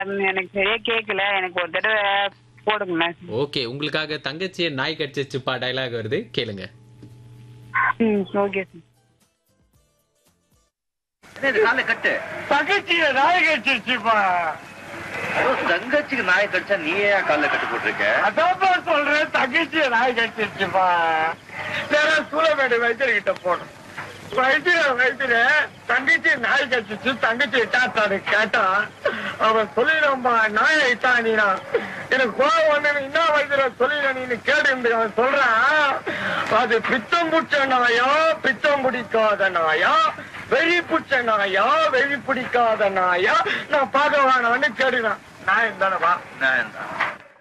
ம், எனக்கு சரியா கேட்கல எனக்கு ஒரு தடவை போடுங்களேன் ஓகே உங்களுக்காக தங்கச்சியை நாய் கடிச்சிச்சுப்பா டயலாக் வருது கேளுங்க ம் ஓகே சார் என்ன இது காலை கட்டு தகச்சிய நாய் கட்டிருச்சுப்பா ஐயோ, தங்கச்சிக்கு நாயை கடிச்சா நீ ஏன் கால கட்டு போட்டிருக்க அதான்ப்பா சொல்றேன் தகச்சிய நாய் கட்டிருச்சுப்பா நேரா சூளமேடு வைத்தியர்கிட்ட போனோம் வைத்திய வைத்திய தங்கச்சி நாய் கட்டிச்சு தங்கச்சி இட்டாத்தாரு கேட்டான் அவன் சொல்லிடும்பா நாயை இட்டானினா எனக்கு கோவம் வந்து என்ன வைத்திய சொல்லிட நீ கேட்டு அவன் சொல்றான் அது பித்தம் புடிச்ச நாயா பித்தம் பிடிக்காத நாயா வெறி பிடிச்ச நாயா வெறி பிடிக்காத நாயா நான் பார்க்க வேணாம்னு கேடுவேன் நாயம் தானேப்பா நான் தான்.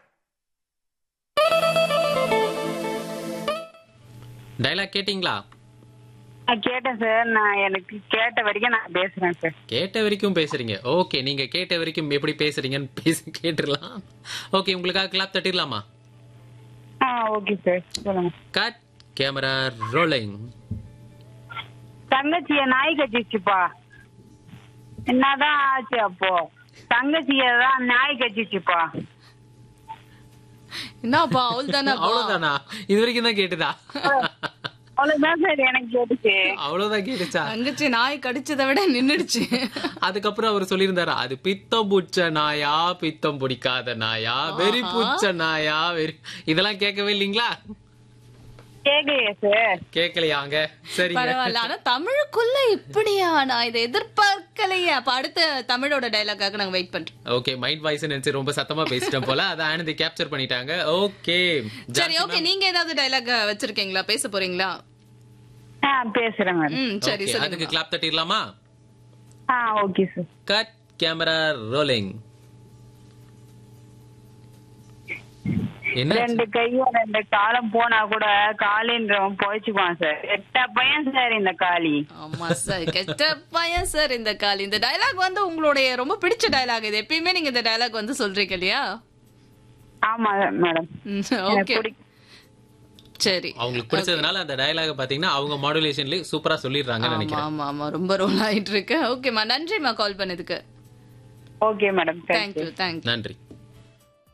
டயலாக் கேட்டிங்களா நான் கேட்டேன் சார் நான் எனக்கு கேட்ட வரைக்கும் நான் பேசுறேன் சார் கேட்ட வரைக்கும் பேசுறீங்க ஓகே நீங்க கேட்ட வரைக்கும் எப்படி பேசுறீங்கன்னு பேசி கேட்டுடலாம் ஓகே உங்களுக்காக கிளாப் தட்டிடலாமா ஆ ஓகே சார் சொல்லுங்க கட் கேமரா ரோலிங் தங்கச்சிய நாய் கட்டிச்சுப்பா என்னதான் ஆச்சு அப்போ தங்கச்சிய தான் நாய் கட்டிச்சுப்பா என்னப்பா அவள் தானே அவ்வளவுதானா இது வரைக்கும் தான் கேட்டுதா அவ்வளவுதான் சார் எனக்கு கேட்டுச்சு அவ்வளவுதான் கேட்டுச்சா தங்கச்சி நாய் கடிச்சதை விட நின்னுடுச்சு அதுக்கப்புறம் அவர் சொல்லியிருந்தாரு அது பித்தம் புடிச்ச நாயா பித்தம் பிடிக்காத நாயா வெறி புச்ச நாயா வெறி இதெல்லாம் கேட்கவே இல்லைங்களா கேக்கலையே சார் கேட்கலையாங்க சரிங்க பரவாயில்ல ஆனா தமிழுக்குள்ள இப்படியா நான் இதை எதிர்பார்க்கலையே அப்ப அடுத்த தமிழோட டைலாக்காக நாங்க வெயிட் பண்றோம் ஓகே மைண்ட் வாய்ஸ் நினைச்சு ரொம்ப சத்தமா பேசிட்டேன் போல அதை ஆனந்தி கேப்சர் பண்ணிட்டாங்க ஓகே சரி ஓகே நீங்க ஏதாவது டைலாக் வச்சிருக்கீங்களா பேச போறீங்களா ஆ பேசுறேன் மேடம் ம் சரி அதுக்கு சொல்லுங்க கிளாப் தட்டிடலாமா ஆ okay sir cut camera rolling என்ன ரெண்டு கையும் ரெண்டு காலம் போனா கூட காலின்றவன் பொழைச்சுக்குவான் சார் எட்ட பையன் சார் இந்த காளி ஆமா சார் கெட்ட பையன் சார் இந்த கால் இந்த டயலாக் வந்து உங்களுடைய ரொம்ப பிடிச்ச டயலாக் இது எப்பயுமே நீங்க இந்த டயலாக் வந்து சொல்றீங்க இல்லையா ஆமா மேடம் எனக்கு ஓகே பிடிக்கும் சரி அவங்களுக்கு பிடிச்சதுனால அந்த டயலாக பாத்தீங்கன்னா அவங்க மாடுலேஷன்லயே சூப்பரா சொல்லிடுறாங்கன்னு ஆமா நினைக்கிறேன் ஆமா ஆமா ரொம்ப ரோல் ஆயிட்டு இருக்கு ஓகேம்மா நன்றிம்மா கால் பண்ணதுக்கு okay madam thank you thank you thank you நன்றி